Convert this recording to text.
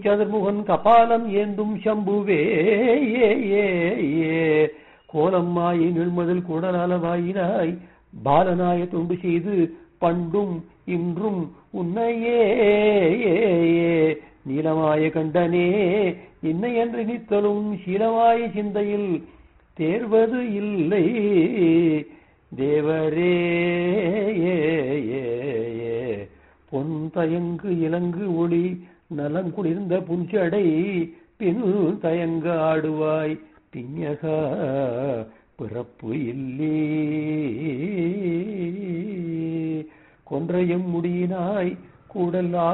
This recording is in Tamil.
சதுர்முகன் கபாலம் ஏந்தும் சம்புவே ஏ ஏ ஏ கோலம்மாயை நிழ்மதில் குடலாலவாயினாய் பாலனாய தொண்டு செய்து பண்டும் இன்றும் உன்னையே ஏ, ஏ. நீலமாய கண்டனே என்னை என்று நித்தலும் சீலமாய சிந்தையில் தேர்வது இல்லை தேவரே ஏ, ஏ, ஏ. பொன் தயங்கு இலங்கு ஒளி நலம் குளிர்ந்த புஞ்சடை பின் தயங்க ஆடுவாய் பிஞகா பிறப்பு இல்லே கொன்றையும் முடியினாய் கூடல்